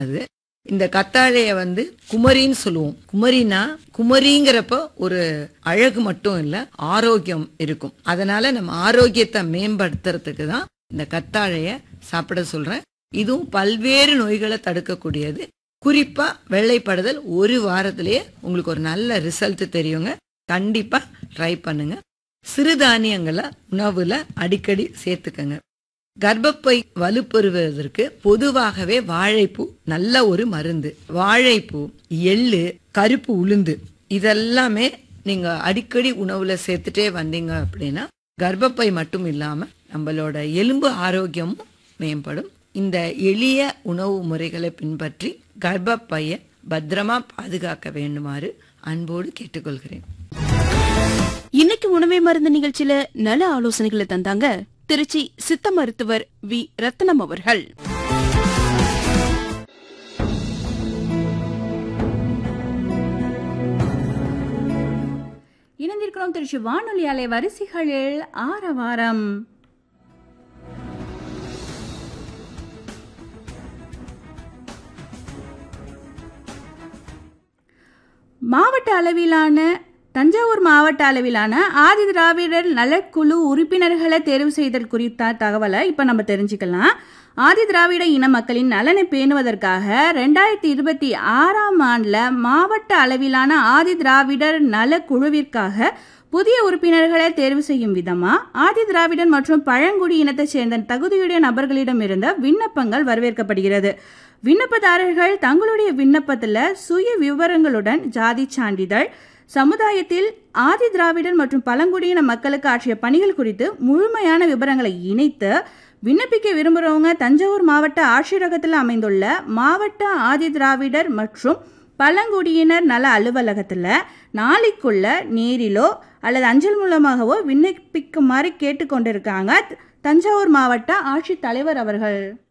அது இந்த கத்தாழைய வந்து குமரின்னு சொல்லுவோம் குமரினா குமரிங்கிறப்ப ஒரு அழகு மட்டும் இல்ல ஆரோக்கியம் இருக்கும் அதனால நம்ம ஆரோக்கியத்தை மேம்படுத்துறதுக்கு தான் இந்த கத்தாழைய சாப்பிட சொல்றேன் இதுவும் பல்வேறு நோய்களை தடுக்கக்கூடியது குறிப்பா வெள்ளைப்படுதல் ஒரு வாரத்திலேயே உங்களுக்கு ஒரு நல்ல ரிசல்ட் தெரியுங்க கண்டிப்பா ட்ரை பண்ணுங்க சிறுதானியங்களை உணவுல அடிக்கடி சேர்த்துக்கங்க கர்ப்பப்பை வலுப்பெறுவதற்கு பொதுவாகவே வாழைப்பூ நல்ல ஒரு மருந்து வாழைப்பூ எள்ளு கருப்பு உளுந்து இதெல்லாமே நீங்க அடிக்கடி உணவுல சேர்த்துட்டே வந்தீங்க அப்படின்னா கர்ப்பப்பை மட்டும் இல்லாம நம்மளோட எலும்பு ஆரோக்கியமும் மேம்படும் இந்த எளிய உணவு முறைகளை பின்பற்றி கர்ப்பப்பையை பத்திரமா பாதுகாக்க வேண்டுமாறு அன்போடு கேட்டுக்கொள்கிறேன் இன்னைக்கு உணவே மருந்து நிகழ்ச்சியில நல ஆலோசனைகளை தந்தாங்க திருச்சி சித்த மருத்துவர் வி ரத்னம் அவர்கள் இணைந்திருக்கிறோம் திருச்சி வானொலி அலை வரிசைகளில் ஆரவாரம் மாவட்ட அளவிலான தஞ்சாவூர் மாவட்ட அளவிலான ஆதி திராவிடர் நலக்குழு உறுப்பினர்களை தேர்வு செய்தல் குறித்த தகவலை இப்போ நம்ம தெரிஞ்சுக்கலாம் ஆதி திராவிட இன மக்களின் நலனை பேணுவதற்காக ரெண்டாயிரத்தி இருபத்தி ஆறாம் ஆண்டில் மாவட்ட அளவிலான ஆதி திராவிடர் நலக்குழுவிற்காக புதிய உறுப்பினர்களை தேர்வு செய்யும் விதமா ஆதி திராவிடன் மற்றும் பழங்குடி இனத்தைச் சேர்ந்த தகுதியுடைய நபர்களிடமிருந்த விண்ணப்பங்கள் வரவேற்கப்படுகிறது விண்ணப்பதாரர்கள் தங்களுடைய விண்ணப்பத்தில் சுய விவரங்களுடன் ஜாதி சான்றிதழ் சமுதாயத்தில் ஆதி திராவிடன் மற்றும் பழங்குடியின மக்களுக்கு ஆற்றிய பணிகள் குறித்து முழுமையான விவரங்களை இணைத்து விண்ணப்பிக்க விரும்புகிறவங்க தஞ்சாவூர் மாவட்ட ஆட்சியரகத்தில் அமைந்துள்ள மாவட்ட ஆதி திராவிடர் மற்றும் பழங்குடியினர் நல அலுவலகத்தில் நாளைக்குள்ள நேரிலோ அல்லது அஞ்சல் மூலமாகவோ விண்ணப்பிக்குமாறு கேட்டுக்கொண்டிருக்காங்க தஞ்சாவூர் மாவட்ட ஆட்சித்தலைவர் அவர்கள்